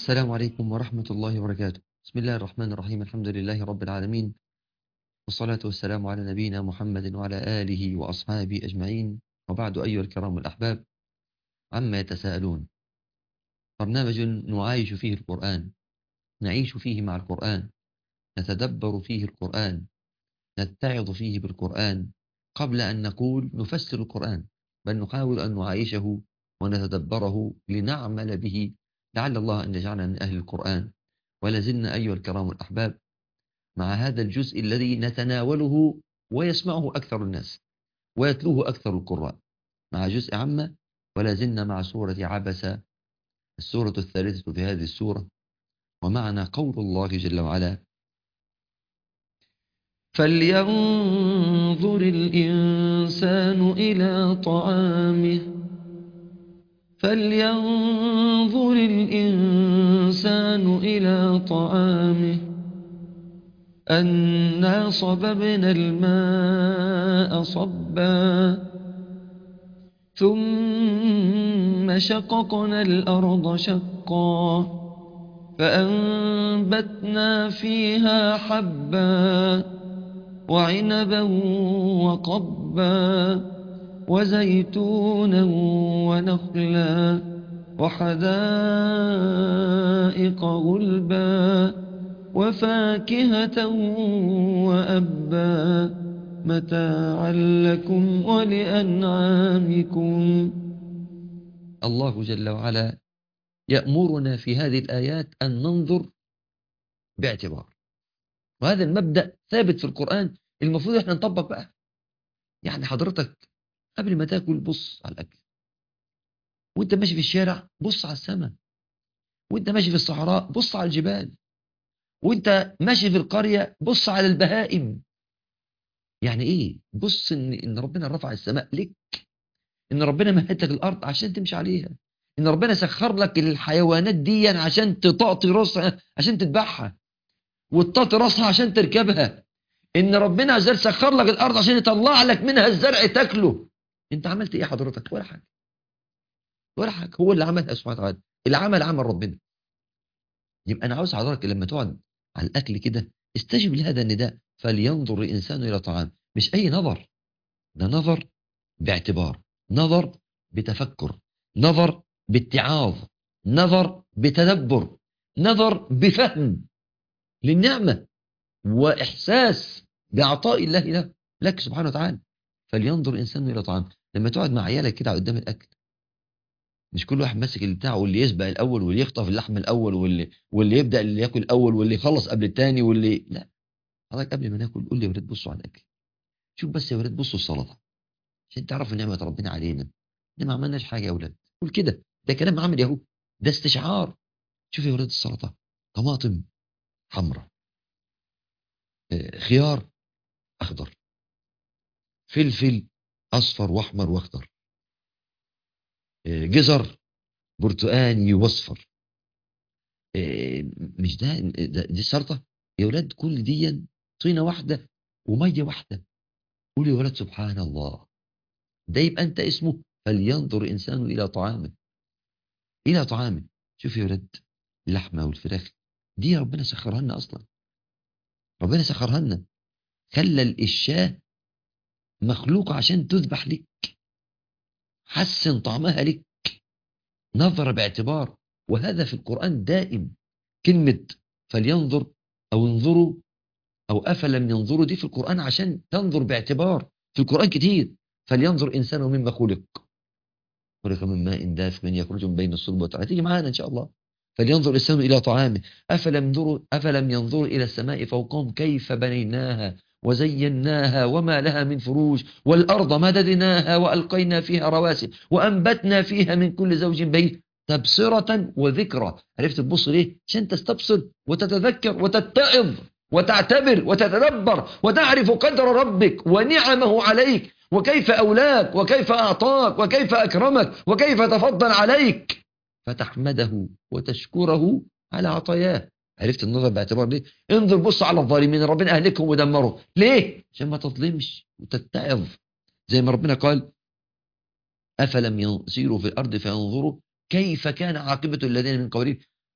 السلام عليكم ورحمة الله وبركاته بسم الله الرحمن الرحيم الحمد لله رب العالمين والصلاة والسلام على نبينا محمد وعلى آله وأصحابه أجمعين وبعد أيها الكرام الأحباب عما يتساءلون برنامج نعايش فيه القرآن نعيش فيه مع القرآن نتدبر فيه القرآن نتعظ فيه بالقرآن قبل أن نقول نفسر القرآن بل نحاول أن نعايشه ونتدبره لنعمل به لعل الله أن يجعلنا من أهل القرآن ولازلنا أيها الكرام الأحباب مع هذا الجزء الذي نتناوله ويسمعه أكثر الناس ويتلوه أكثر القراء مع جزء عامة ولازلنا مع سورة عبس السورة الثالثة في هذه السورة ومعنا قول الله جل وعلا فلينظر الإنسان إلى طعامه فلينظر الإنسان إلى طعامه أنا صببنا الماء صبا ثم شققنا الأرض شقا فأنبتنا فيها حبا وعنبا وقبا وزيتونا ونخلا وحدائق غلبا وفاكهة وأبا متاعا لكم ولأنعامكم الله جل وعلا يأمرنا في هذه الآيات أن ننظر باعتبار وهذا المبدأ ثابت في القرآن المفروض احنا نطبق بقى يعني حضرتك قبل ما تاكل بص على الأكل وانت ماشي في الشارع بص على السماء وانت ماشي في الصحراء بص على الجبال وانت ماشي في القرية بص على البهائم يعني ايه بص ان, إن ربنا رفع السماء لك ان ربنا مهد لك الارض عشان تمشي عليها ان ربنا سخر لك الحيوانات دي عشان تطاطي راسها عشان تذبحها وتطاطي راسها عشان تركبها ان ربنا عز وجل سخر لك الارض عشان يطلع لك منها الزرع تاكله انت عملت ايه حضرتك ولا حاجه ولا حاجه هو اللي عملها سبحانه وتعالى العمل عمل ربنا يبقى انا عاوز حضرتك لما تقعد على الاكل كده استجب لهذا النداء فلينظر الانسان الى طعام مش اي نظر ده نظر باعتبار نظر بتفكر نظر باتعاظ نظر بتدبر نظر بفهم للنعمه واحساس بعطاء الله له لك سبحانه وتعالى فلينظر الانسان الى طعام لما تقعد مع عيالك كده قدام الاكل مش كل واحد ماسك بتاعه واللي يسبق الاول واللي يخطف اللحم الاول واللي واللي يبدا اللي ياكل الاول واللي يخلص قبل الثاني واللي لا حضرتك قبل ما ناكل قول لي يا ولاد بصوا على الاكل شوف بس يا ولاد بصوا السلطه عشان تعرفوا نعمه ربنا علينا احنا ما عملناش حاجه يا ولاد قول كده ده كلام عمل يهو ده استشعار شوف يا ولاد السلطه طماطم حمراء خيار اخضر فلفل اصفر واحمر واخضر جزر برتقاني واصفر مش ده, ده دي السلطه يا ولاد كل دي طينه واحده وميه واحده قول يا ولاد سبحان الله ده يبقى انت اسمه فلينظر الانسان الى طعامه الى طعامه شوف يا ولاد اللحمه والفراخ دي ربنا سخرها لنا اصلا ربنا سخرها لنا خلى الشاه مخلوق عشان تذبح لك حسن طعمها لك نظر باعتبار وهذا في القرآن دائم كلمة فلينظر أو انظروا أو أفلم ينظروا دي في القرآن عشان تنظر باعتبار في القرآن كتير فلينظر إنسان مما خلق خلق من ماء دافق يخرج من بين الصلب والترائب هتيجي معانا إن شاء الله فلينظر الإنسان إلى طعامه أفلم ينظروا أفلم ينظروا إلى السماء فوقهم كيف بنيناها وزيناها وما لها من فروج والأرض مددناها وألقينا فيها رواسي وأنبتنا فيها من كل زوج بيت تبصرة وذكرى عرفت تبص ليه؟ عشان تستبصر وتتذكر وتتعظ وتعتبر وتتدبر وتعرف قدر ربك ونعمه عليك وكيف أولاك وكيف أعطاك وكيف أكرمك وكيف تفضل عليك فتحمده وتشكره على عطاياه عرفت النظر باعتبار ليه انظر بص على الظالمين ربنا اهلكهم ودمرهم ليه عشان ما تظلمش وتتعظ زي ما ربنا قال افلم يسيروا في الارض فينظروا كيف كان عاقبه الذين من قبلهم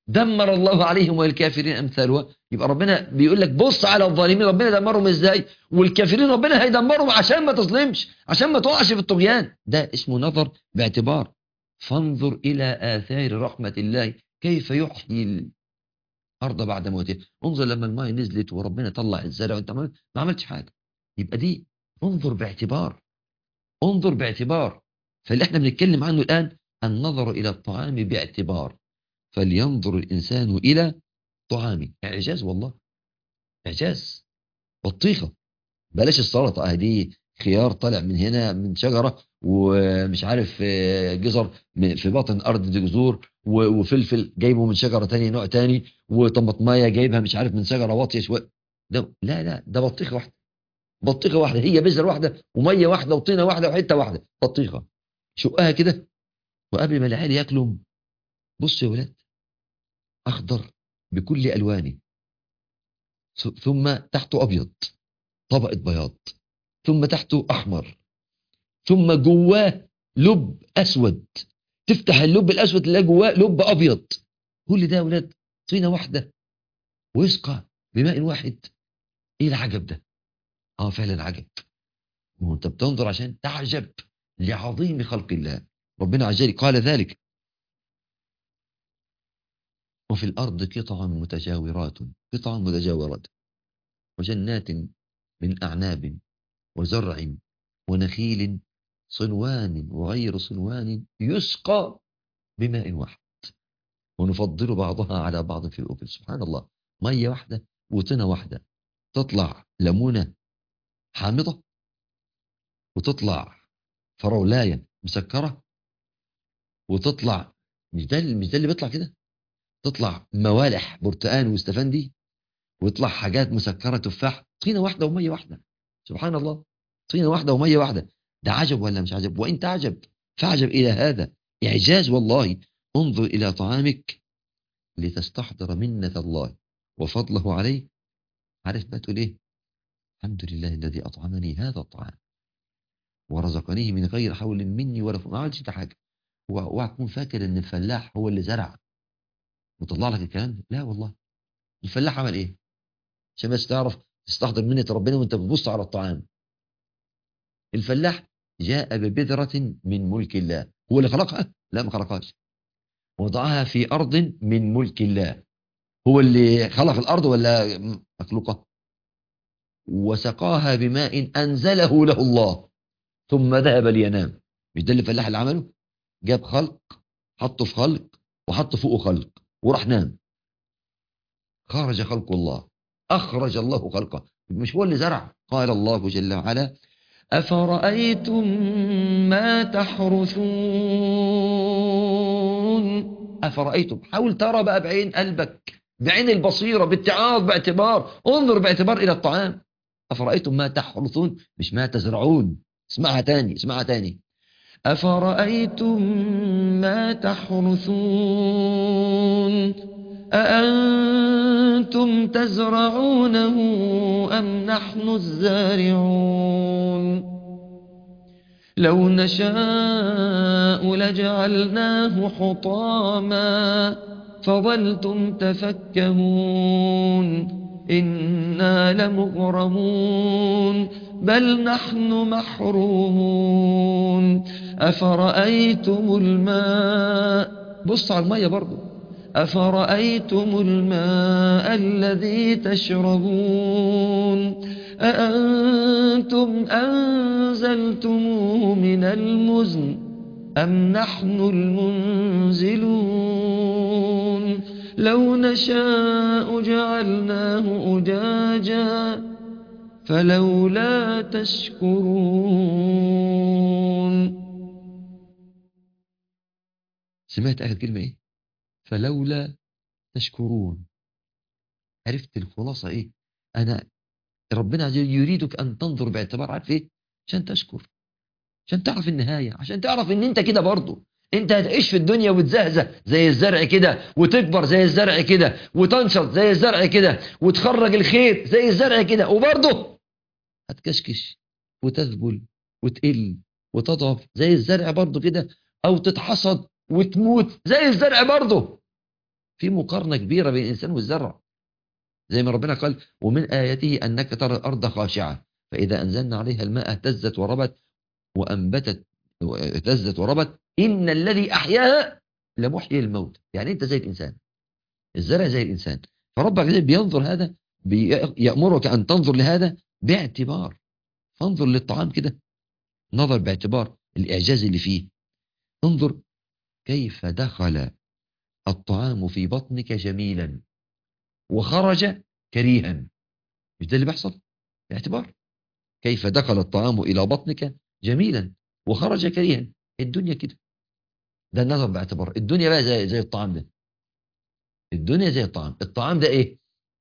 دمر الله عليهم والكافرين امثالها يبقى ربنا بيقول لك بص على الظالمين ربنا دمرهم ازاي والكافرين ربنا هيدمرهم عشان ما تظلمش عشان ما تقعش في الطغيان ده اسمه نظر باعتبار فانظر الى اثار رحمه الله كيف يحيي الارض بعد موتها انظر لما الماء نزلت وربنا طلع الزرع وانت ما ما عملتش حاجه يبقى دي انظر باعتبار انظر باعتبار فاللي احنا بنتكلم عنه الان النظر الى الطعام باعتبار فلينظر الانسان الى طعامه اعجاز والله اعجاز بطيخه بلاش السلطه دي خيار طالع من هنا من شجره ومش عارف آه، جزر من- في باطن ارض دي جذور و- وفلفل جايبه من شجره تاني نوع تاني وطماطمايه جايبها مش عارف من شجره واطيه شويه ده لا لا ده بطيخه واحده بطيخه واحده هي بذره واحده وميه واحده وطينه واحده وحته واحده بطيخه شقها كده وقبل ما العيال ياكلوا بصوا يا ولاد اخضر بكل الوانه ث- ثم تحته ابيض طبقه بياض ثم تحته احمر ثم جواه لب اسود تفتح اللب الاسود تلاقي جواه لب ابيض كل ده يا ولاد طينه واحده ويسقى بماء واحد ايه العجب ده اه فعلا عجب وانت بتنظر عشان تعجب لعظيم خلق الله ربنا عز وجل قال ذلك وفي الأرض قطع متجاورات قطع متجاورات وجنات من أعناب وزرع ونخيل صنوان وغير صنوان يسقى بماء واحد ونفضل بعضها على بعض في الأكل سبحان الله مية واحدة وطنة واحدة تطلع ليمونة حامضة وتطلع فرولاية مسكرة وتطلع مش ده مش ده اللي بيطلع كده تطلع موالح برتقان واستفندي ويطلع حاجات مسكرة تفاح طينة واحدة ومية واحدة سبحان الله طينة واحدة ومية واحدة ده عجب ولا مش عجب وإن تعجب فاعجب إلى هذا إعجاز والله انظر إلى طعامك لتستحضر منة الله وفضله عليك عارف بقى تقول إيه الحمد لله الذي أطعمني هذا الطعام ورزقنيه من غير حول مني ولا ما عملتش ده حاجة اوعى تكون فاكر ان الفلاح هو اللي زرع وطلع لك الكلام ده لا والله الفلاح عمل ايه عشان بس تعرف تستحضر منة ربنا وانت بتبص على الطعام الفلاح جاء ببذرة من ملك الله هو اللي خلقها لا ما خلقهاش وضعها في أرض من ملك الله هو اللي خلق الأرض ولا مخلوقة وسقاها بماء أنزله له الله ثم ذهب لينام مش ده اللي الفلاح اللي عمله جاب خلق حطه في خلق وحط فوقه خلق وراح نام خرج خلق الله أخرج الله خلقه مش هو اللي زرع قال الله جل وعلا أفرأيتم ما تحرثون أفرأيتم حاول ترى بقى بعين قلبك بعين البصيرة باتعاظ باعتبار انظر باعتبار إلى الطعام أفرأيتم ما تحرثون مش ما تزرعون اسمعها تاني اسمعها تاني أفرأيتم ما تحرثون أأنتم تزرعونه أم نحن الزارعون لو نشاء لجعلناه حطاما فظلتم تفكهون إنا لمغرمون بل نحن محرومون أفرأيتم الماء بص على المية برضو أفرأيتم الماء الذي تشربون أأنتم أنزلتموه من المزن أم نحن المنزلون لو نشاء جعلناه أجاجا فلولا تشكرون سمعت آخر كلمة إيه فلولا تشكرون عرفت الخلاصة إيه أنا ربنا عز وجل يريدك أن تنظر باعتبار عارف إيه عشان تشكر عشان تعرف النهاية عشان تعرف إن أنت كده برضه أنت هتعيش في الدنيا وتزهزه زي الزرع كده وتكبر زي الزرع كده وتنشط زي الزرع كده وتخرج الخير زي الزرع كده وبرضه هتكشكش وتذبل وتقل وتضعف زي الزرع برضه كده أو تتحصد وتموت زي الزرع برضه في مقارنة كبيرة بين الإنسان والزرع زي ما ربنا قال ومن آياته أنك ترى الأرض خاشعة فإذا أنزلنا عليها الماء اهتزت وربت وأنبتت اهتزت وربت إن الذي أحياها لمحيي الموت يعني أنت زي الإنسان الزرع زي الإنسان فربك زي بينظر هذا يأمرك أن تنظر لهذا باعتبار فانظر للطعام كده نظر باعتبار الإعجاز اللي فيه انظر كيف دخل الطعام في بطنك جميلا وخرج كريها مش ده اللي بيحصل باعتبار كيف دخل الطعام إلى بطنك جميلا وخرج كريها الدنيا كده ده النظر باعتبار الدنيا بقى زي, زي الطعام ده الدنيا زي الطعام الطعام ده ايه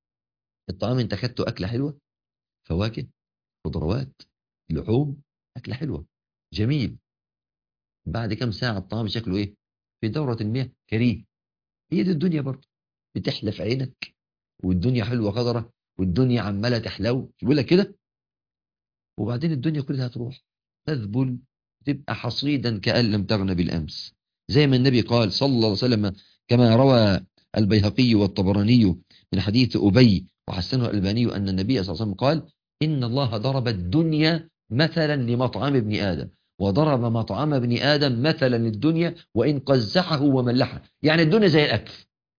الطعام انت خدته أكلة حلوة فواكه خضروات لحوم أكلة حلوة جميل بعد كم ساعة الطعام شكله ايه في دورة المياه كريه هي دي الدنيا برضه بتحلى في عينك والدنيا حلوة خضرة والدنيا عمالة تحلو يقول لك كده وبعدين الدنيا كلها تروح تذبل تبقى حصيدا كأن لم تغن بالأمس زي ما النبي قال صلى الله عليه وسلم كما روى البيهقي والطبراني من حديث أبي وحسنه الألباني أن النبي صلى الله عليه وسلم قال إن الله ضرب الدنيا مثلا لمطعم ابن آدم وضرب مطعم ابن آدم مثلا للدنيا وإن قزحه وملحه يعني الدنيا زي الأكل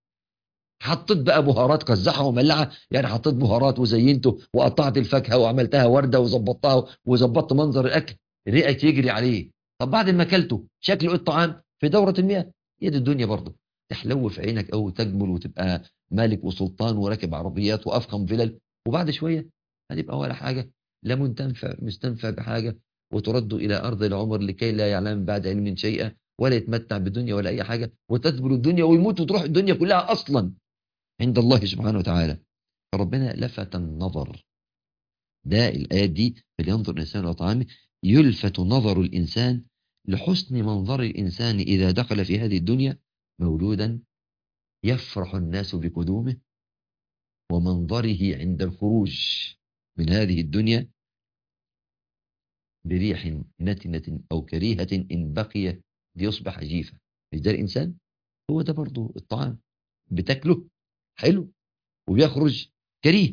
حطيت بقى بهارات قزحها وملحها يعني حطيت بهارات وزينته وقطعت الفاكهه وعملتها ورده وظبطتها وظبطت منظر الاكل ريقك يجري عليه طب بعد ما اكلته شكله ايه الطعام في دوره المياه هي دي الدنيا برضه تحلو في عينك او تجمل وتبقى مالك وسلطان وراكب عربيات وافخم فلل وبعد شويه هتبقى ولا حاجه لا منتنفع مستنفع بحاجه وترد الى ارض العمر لكي لا يعلم بعد علم شيئا ولا يتمتع بالدنيا ولا اي حاجه وتذبل الدنيا ويموت وتروح الدنيا كلها اصلا عند الله سبحانه وتعالى فربنا لفت النظر ده الآيات دي فلينظر الإنسان إلى طعامه يلفت نظر الإنسان لحسن منظر الإنسان إذا دخل في هذه الدنيا مولودا يفرح الناس بقدومه ومنظره عند الخروج من هذه الدنيا بريح نتنة أو كريهة إن بقي ليصبح جيفة مش ده الإنسان هو ده برضو الطعام بتاكله حلو وبيخرج كريه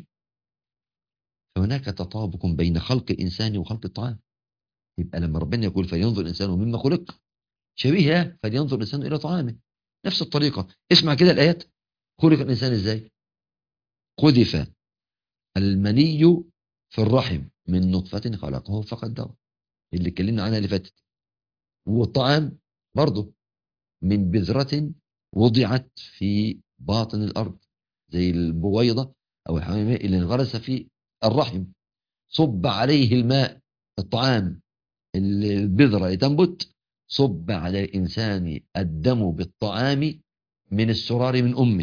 فهناك تطابق بين خلق الإنسان وخلق الطعام يبقى لما ربنا يقول فلينظر الإنسان مما خلق شبيه فلينظر الإنسان إلى طعامه نفس الطريقة اسمع كده الآيات خلق الإنسان إزاي قذف المني في الرحم من نطفة خلقه فقدره اللي اتكلمنا عنها اللي فاتت والطعام برضه من بذرة وضعت في باطن الأرض زي البويضة أو الحمامة اللي انغرس في الرحم صب عليه الماء الطعام البذرة اللي تنبت صب على الإنسان الدم بالطعام من السرار من أمه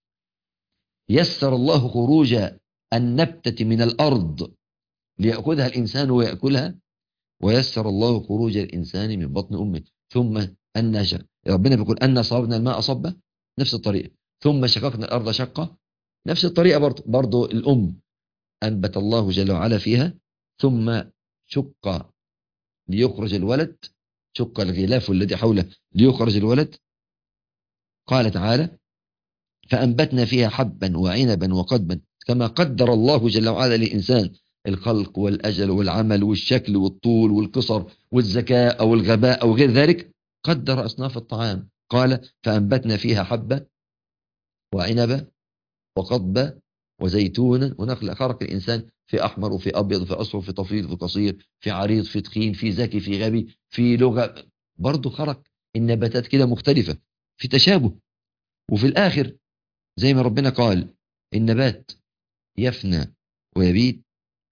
يسر الله خروج النبتة من الأرض ليأخذها الإنسان ويأكلها ويسر الله خروج الإنسان من بطن أمه ثم أن ربنا بيقول أن صبنا الماء صبا نفس الطريقة ثم شققنا الأرض شقة نفس الطريقة برضو, برضو الأم أنبت الله جل وعلا فيها ثم شق ليخرج الولد شق الغلاف الذي حوله ليخرج الولد قال تعالى فأنبتنا فيها حبا وعنبا وقدبا كما قدر الله جل وعلا للإنسان الخلق والأجل والعمل والشكل والطول والقصر والذكاء أو الغباء أو غير ذلك قدر أصناف الطعام قال فأنبتنا فيها حبة وعنبة وقضبة وزيتونا ونخلق خلق الإنسان في أحمر وفي أبيض وفي أصفر في طفيل في قصير في عريض في تخين في ذكي في غبي في لغة برضه خلق النباتات كده مختلفة في تشابه وفي الآخر زي ما ربنا قال النبات يفنى ويبيد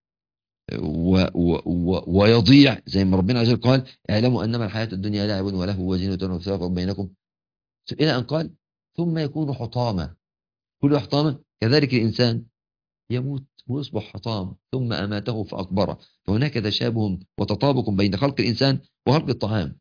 و و و ويضيع زي ما ربنا عز وجل قال اعلموا انما الحياه الدنيا لعب وله وزينه وتفاخر بينكم الى ان قال ثم يكون حطاما كل حطاما كذلك الانسان يموت ويصبح حطام ثم اماته فاقبره فهناك تشابه وتطابق بين خلق الانسان وخلق الطعام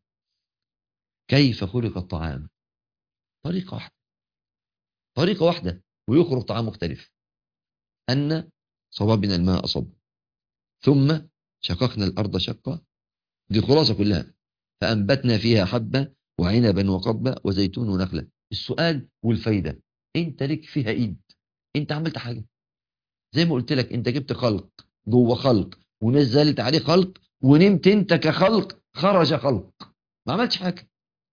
كيف خلق الطعام طريقه واحده طريقه واحده ويخرج طعام مختلف ان صببنا الماء صب ثم شققنا الأرض شقة دي خلاصة كلها فأنبتنا فيها حبة وعنبا وقضبا وزيتون ونخلة السؤال والفايدة انت ليك فيها ايد انت عملت حاجة زي ما قلت لك انت جبت خلق جوه خلق ونزلت عليه خلق ونمت انت كخلق خرج خلق ما عملتش حاجة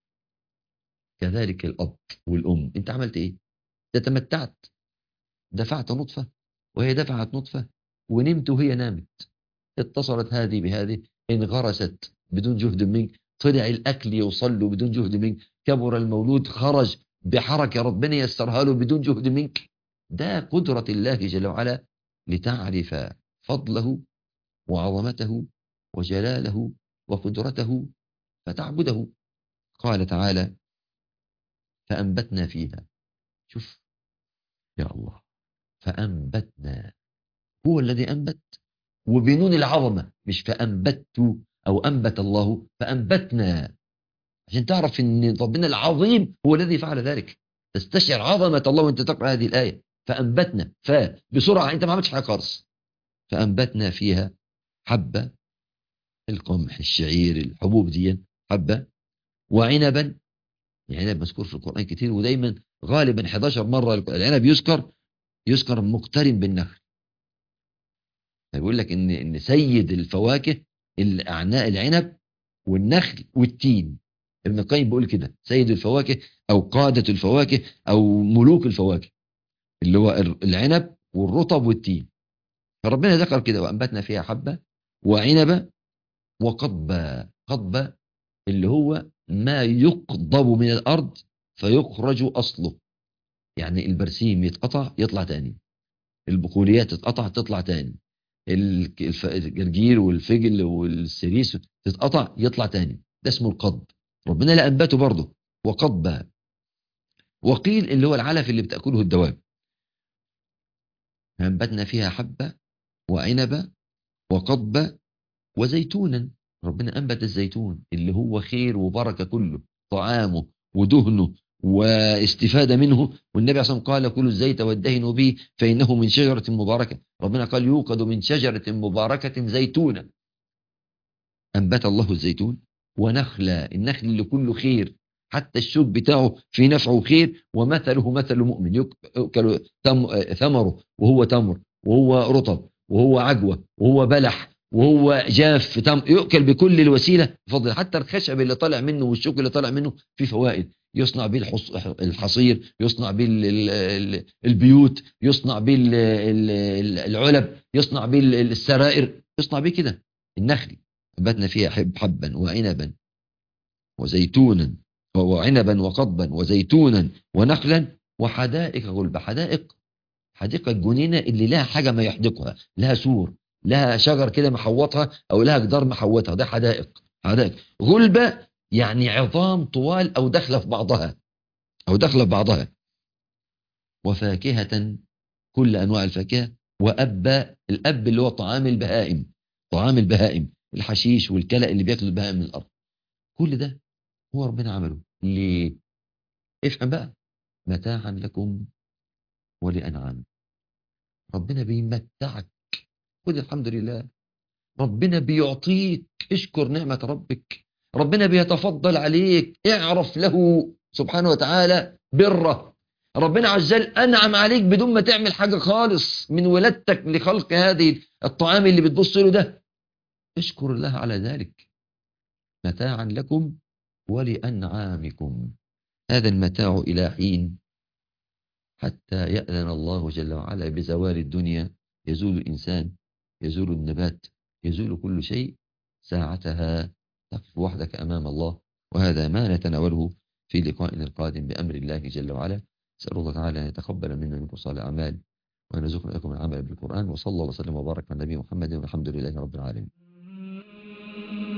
كذلك الأب والأم انت عملت ايه ده تمتعت دفعت نطفة وهي دفعت نطفة ونمت وهي نامت اتصلت هذه بهذه انغرست بدون جهد منك طلع الأكل يوصل له بدون جهد منك كبر المولود خرج بحركة ربنا يسرها له بدون جهد منك ده قدرة الله جل وعلا لتعرف فضله وعظمته وجلاله وقدرته فتعبده قال تعالى فأنبتنا فيها شوف يا الله فأنبتنا هو الذي أنبت وبنون العظمة مش فأنبت أو أنبت الله فأنبتنا عشان تعرف أن ربنا العظيم هو الذي فعل ذلك تستشعر عظمة الله وانت تقرأ هذه الآية فأنبتنا فبسرعة انت ما عملتش حاجة خالص فأنبتنا فيها حبة القمح الشعير الحبوب دي حبة وعنبا العنب مذكور في القرآن كتير ودايما غالبا 11 مرة العنب يذكر يذكر مقترن بالنخل بيقول لك ان ان سيد الفواكه الاعناء العنب والنخل والتين ابن القيم بيقول كده سيد الفواكه او قادة الفواكه او ملوك الفواكه اللي هو العنب والرطب والتين فربنا ذكر كده وانبتنا فيها حبة وعنبة وقضبة قضبة اللي هو ما يقضب من الارض فيخرج اصله يعني البرسيم يتقطع يطلع تاني البقوليات تتقطع تطلع تاني الجرجير والفجل والسريس تتقطع يطلع تاني ده اسمه القضب ربنا لا أنبته برضه وقضب وقيل اللي هو العلف اللي بتأكله الدواب أنبتنا فيها حبة وعنبة وقضب وزيتونا ربنا أنبت الزيتون اللي هو خير وبركة كله طعامه ودهنه واستفادة منه والنبي عليه الصلاة والسلام قال كل الزيت وادهنوا به فإنه من شجرة مباركة ربنا قال يوقد من شجرة مباركة زيتونة أنبت الله الزيتون ونخلة النخل اللي كله خير حتى الشوك بتاعه في نفعه خير ومثله مثل مؤمن يؤكل ثمره وهو تمر وهو رطب وهو عجوة وهو بلح وهو جاف تم يؤكل بكل الوسيلة بفضل حتى الخشب اللي طالع منه والشوك اللي طالع منه فيه فوائد يصنع به الحصير يصنع به البيوت يصنع به العلب يصنع به السرائر يصنع به كده النخل أنبتنا فيها حب حبا وعنبا وزيتونا وعنبا وقضبا وزيتونا ونخلا وحدائق غلبة حدائق حديقة الجنينة اللي لها حاجة ما يحدقها لها سور لها شجر كده محوطها أو لها جدار محوطها ده حدائق حدائق غلبة يعني عظام طوال أو داخله في بعضها أو داخله في بعضها وفاكهة كل أنواع الفاكهة وأب الأب اللي هو طعام البهائم طعام البهائم الحشيش والكلأ اللي بياكلوا البهائم من الأرض كل ده هو ربنا عمله ليه افهم بقى متاعا لكم ولأنعام ربنا بيمتعك خد الحمد لله ربنا بيعطيك اشكر نعمة ربك ربنا بيتفضل عليك اعرف له سبحانه وتعالى بره ربنا عز وجل أنعم عليك بدون ما تعمل حاجة خالص من ولادتك لخلق هذه الطعام اللي بتبص له ده اشكر الله على ذلك متاعا لكم ولأنعامكم هذا المتاع إلى حين حتى يأذن الله جل وعلا بزوال الدنيا يزول الإنسان يزول النبات يزول كل شيء ساعتها تقف وحدك أمام الله وهذا ما نتناوله في لقائنا القادم بأمر الله جل وعلا أسأل الله تعالى أن يتقبل منا منكم صالح الأعمال وأن يرزقنا لكم العمل بالقرآن وصلى الله وسلم وبارك على النبي محمد والحمد لله رب العالمين